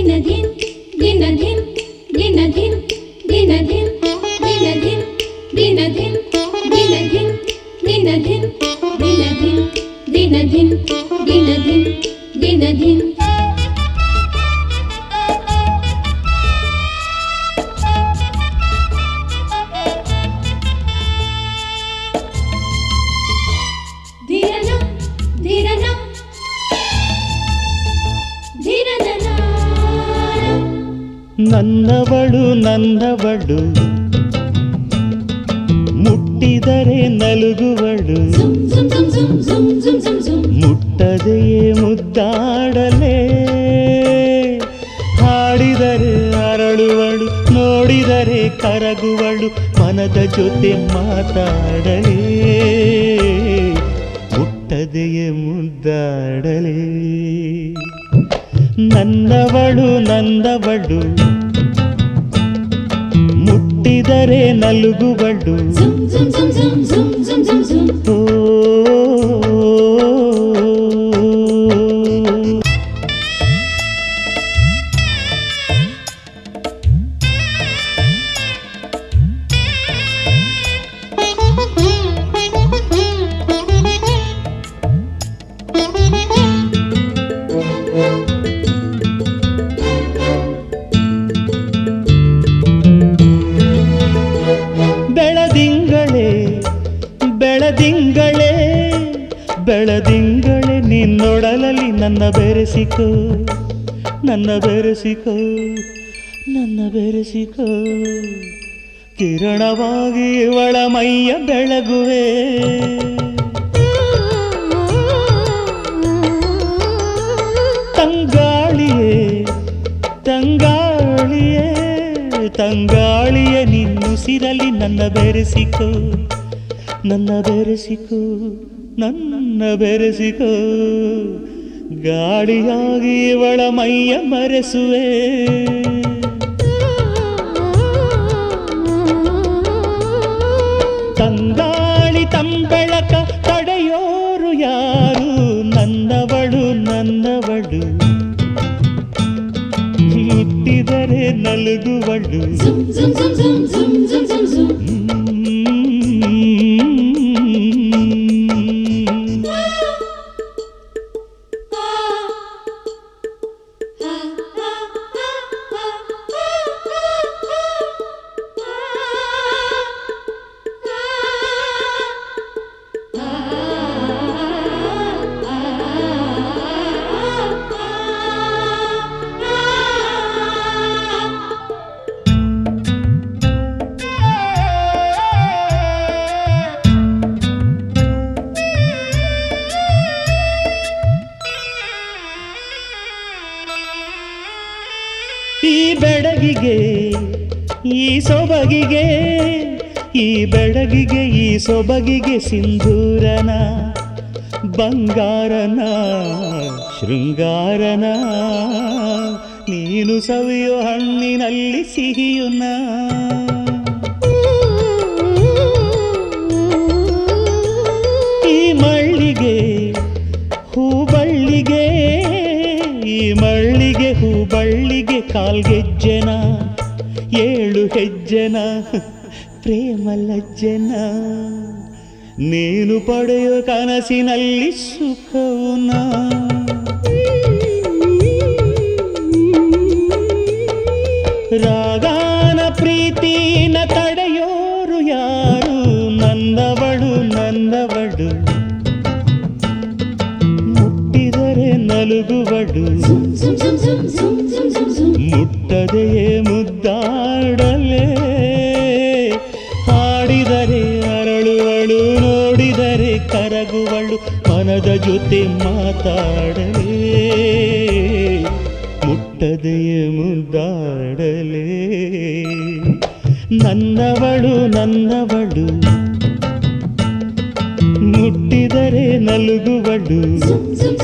ದಿನದಿನ್ ದಿನದಿನ್ ದಿನದಿನ್ ದಿನದಿನ್ ದಿನದಿನ್ ದಿನದಿನ್ ದಿನದಿನ್ ದಿನದಿನ್ ದಿನದಿನ್ ದಿನದಿನ್ ದಿನದಿನ್ ದಿನದಿನ್ ಧಿರನ ಧಿರನ ಧಿರನನ ನನ್ನವಳು ನನ್ನವಳು ಮುಟ್ಟಿದರೆ ನಲುಗುವಳು zum zum zum zum zum zum zum zum ಮುಟ್ಟದೆಯೇ ಮುದ್ದಾಡಲೇ ಹಾಡಿದರೆ ಅರಳುವಳು ನೋಡಿದರೆ ಕರಗುವಳು ಮನದ ಜೊತೆ ಮಾತಾಡಲೇ ಮುಟ್ಟದೆಯೇ ಮುದ್ದಾಡಲೇ ನನ್ನವಳು ನನ್ನವಳು ಮುಟ್ಟಿದರೆ ನಲುಗುವಳು zum zum zum zum zum zum zum zum ಓ ಬೆಳದಿಂಗಳೇ ಬೆಳದಿಂಗಳೇ ಬೆಳದಿಂಗಳೇ ನಿನ್ನೊಡಲಲ್ಲಿ ನನ್ನ ಬೆರೆಸಿಕೋ ನನ್ನ ಬೆರೆಸಿಕೋ ನನ್ನ ಬೆರೆಸಿಕೋ ಕಿರಣವಾಗಿ ಇವಳ ಮೈಯ ಬೆಳಗುವೆ ತಂಗಾಳಿಯೇ ತಂಗಾಳಿಯೇ ತಂಗಾಳಿಯೇ ನಿನ್ನುಸಿರಲಿ ನನ್ನ ಬೆರೆಸಿಕೋ ನನ್ನ ಬೆರೆಸಿಕೋ ನನ್ನ ಬೆರೆಸಿಕೋ ಗಾಳಿಯಾಗಿ ಇವಳ ಮೈಯ ಮರೆಸುವೆ ತಂಗಾಳಿ ತಂಬೆಳಕ ತಡೆಯೋರು ಯಾರು ನನ್ನವಳು ನನ್ನವಳು ಮುಟ್ಟಿದರೆ ನಲುಗುವಳು zum zum zum zum zum zum zum zum ಈ ಬೆಡಗಿಗೆ ಈ ಸೊಬಗಿಗೆ ಈ ಬೆಡಗಿಗೆ ಈ ಸೊಬಗಿಗೆ ಸಿಂಧೂರನ ಬಂಗಾರನ ಶೃಂಗಾರನ ನೀನು ಸವಿಯೋ ಹಣ್ಣಿನಲ್ಲಿ ಸಿಹಿಯುನ ಈ ಮಳ್ಳಿಗೆ ಹೂಬಳ್ಳಿಗೆ ಈ ಮಳ್ಳಿಗೆ ಹೂಬಳ್ಳಿಗೆ ಕಾಲ್ಗೆಜ್ಜೆನ ಏಳು ಹೆಜ್ಜೆನ ಪ್ರೇಮ ಲಜ್ಜೆನ ನೀನು ಪಡೆಯೋ ಕನಸಿನಲ್ಲಿ ಸುಖವುನ ರಾಗಾನ ಪ್ರೀತಿನ ತಡೆಯೋರು ಯಾರು ನನ್ನವಳು ನನ್ನವಳು ಮುಟ್ಟಿದರೆ ನಲುಗುವಳು zum zum zum zum zum zum zum zum ಮುಟ್ಟದೆಯೇ ಮುದ್ದಾಡಲೇ ಹಾಡಿದರೆ ಅರಳುವಳು ನೋಡಿದರೆ ಕರಗುವಳು ಮನದ ಜೊತೆ ಮಾತಾಡಲೇ ಮುಟ್ಟದೆಯೇ ಮುದ್ದಾಡಲೇ ನನ್ನವಳು ನನ್ನವಳು ಮುಟ್ಟಿದರೆ ನಲುಗುವಳು zum zum